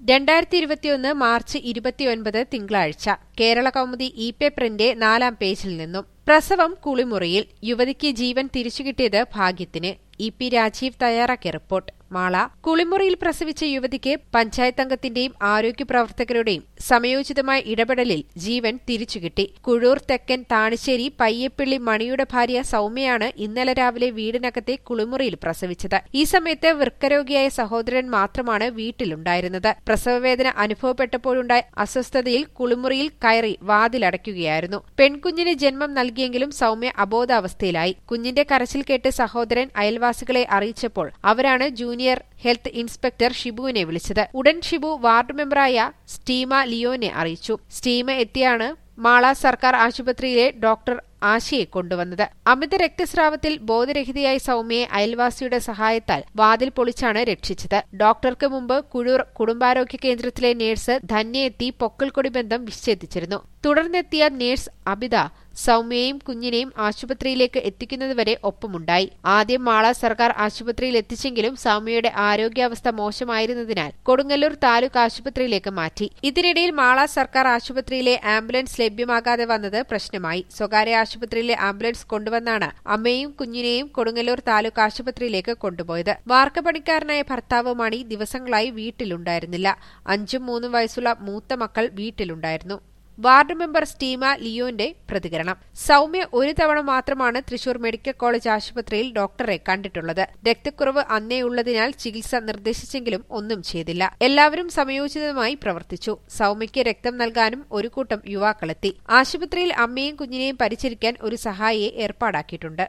രണ്ടായിരത്തി ഇരുപത്തിയൊന്ന് മാർച്ച് ഇരുപത്തിയൊൻപത് തിങ്കളാഴ്ച കേരള കൗമുദി ഇ പേപ്പറിന്റെ നാലാം പേജിൽ നിന്നും പ്രസവം കുളിമുറിയിൽ യുവതിക്ക് ജീവൻ തിരിച്ചുകിട്ടിയത് ഭാഗ്യത്തിന് ഇ പി രാജീവ് തയ്യാറാക്കിയ റിപ്പോർട്ട് മാള കുളിമുറിയിൽ പ്രസവിച്ച യുവതിക്ക് പഞ്ചായത്ത് അംഗത്തിന്റെയും ആരോഗ്യ പ്രവർത്തകരുടെയും സമയോചിതമായ ഇടപെടലിൽ ജീവൻ തിരിച്ചുകിട്ടി കുഴൂർ തെക്കൻ താണിശ്ശേരി പയ്യപ്പിള്ളി മണിയുടെ ഭാര്യ സൌമ്യയാണ് ഇന്നലെ രാവിലെ വീടിനകത്തെ കുളിമുറിയിൽ പ്രസവിച്ചത് ഈ സമയത്ത് വൃക്കരോഗിയായ സഹോദരൻ മാത്രമാണ് വീട്ടിലുണ്ടായിരുന്നത് പ്രസവവേദന അനുഭവപ്പെട്ടപ്പോഴുണ്ടായ അസ്വസ്ഥതയിൽ കുളിമുറിയിൽ കയറി വാതിലടയ്ക്കുകയായിരുന്നു പെൺകുഞ്ഞിന് ജന്മം നൽകിയെങ്കിലും സൌമ്യ അബോധാവസ്ഥയിലായി കുഞ്ഞിന്റെ കരച്ചിൽ കേട്ട് സഹോദരൻ അയൽവാസികളെ അറിയിച്ചപ്പോൾ അവരാണ് ജൂനിയർ ഹെൽത്ത് ഇൻസ്പെക്ടർ ഷിബുവിനെ വിളിച്ചത് ഉടൻ ഷിബു വാർഡ് മെമ്പറായ സ്റ്റീമ ലിയോനെ അറിയിച്ചു സ്റ്റീമ എത്തിയാണ് മാള സർക്കാർ ആശുപത്രിയിലെ ഡോക്ടർ ആശയെ കൊണ്ടുവന്നത് അമിത രക്തസ്രാവത്തിൽ ബോധരഹിതയായ സൌമ്യയെ അയൽവാസിയുടെ സഹായത്താൽ വാതിൽ പൊളിച്ചാണ് രക്ഷിച്ചത് ഡോക്ടർക്ക് മുമ്പ് കുഴൂർ കുടുംബാരോഗ്യ കേന്ദ്രത്തിലെ നേഴ്സ് ധന്യ എത്തി പൊക്കൽക്കൊടി ബന്ധം വിച്ഛേദിച്ചിരുന്നു തുടർന്നെത്തിയ നേഴ്സ് അബിത സൌമ്യയെയും കുഞ്ഞിനെയും ആശുപത്രിയിലേക്ക് എത്തിക്കുന്നതുവരെ ഒപ്പമുണ്ടായി ആദ്യം മാള സർക്കാർ ആശുപത്രിയിൽ എത്തിച്ചെങ്കിലും സൌമ്യയുടെ ആരോഗ്യാവസ്ഥ മോശമായിരുന്നതിനാൽ കൊടുങ്ങല്ലൂർ താലൂക്ക് ആശുപത്രിയിലേക്ക് മാറ്റി ഇതിനിടയിൽ മാള സർക്കാർ ആശുപത്രിയിലെ ആംബുലൻസ് ലഭ്യമാകാതെ വന്നത് പ്രശ്നമായി സ്വകാര്യ ആശുപത്രിയിലെ ആംബുലൻസ് കൊണ്ടുവന്നാണ് അമ്മയും കുഞ്ഞിനെയും കൊടുങ്ങല്ലൂർ താലൂക്ക് ആശുപത്രിയിലേക്ക് കൊണ്ടുപോയത് വാർക്കപ്പണിക്കാരനായ ഭർത്താവ് മണി ദിവസങ്ങളായി വീട്ടിലുണ്ടായിരുന്നില്ല അഞ്ചും മൂന്നും വയസ്സുള്ള മൂത്ത മക്കൾ വീട്ടിലുണ്ടായിരുന്നു വാർഡ് മെമ്പർ സ്റ്റീമ ലിയോന്റെ പ്രതികരണം സൌമ്യ ഒരു തവണ മാത്രമാണ് തൃശൂർ മെഡിക്കൽ കോളേജ് ആശുപത്രിയിൽ ഡോക്ടറെ കണ്ടിട്ടുള്ളത് രക്തക്കുറവ് അന്നേ ഉള്ളതിനാൽ ചികിത്സ നിർദ്ദേശിച്ചെങ്കിലും ഒന്നും ചെയ്തില്ല എല്ലാവരും സമയോചിതമായി പ്രവർത്തിച്ചു സൌമ്യയ്ക്ക് രക്തം നൽകാനും ഒരു കൂട്ടം യുവാക്കളെത്തി ആശുപത്രിയിൽ അമ്മയും കുഞ്ഞിനെയും പരിചരിക്കാൻ ഒരു സഹായിയെ ഏർപ്പാടാക്കിയിട്ടുണ്ട്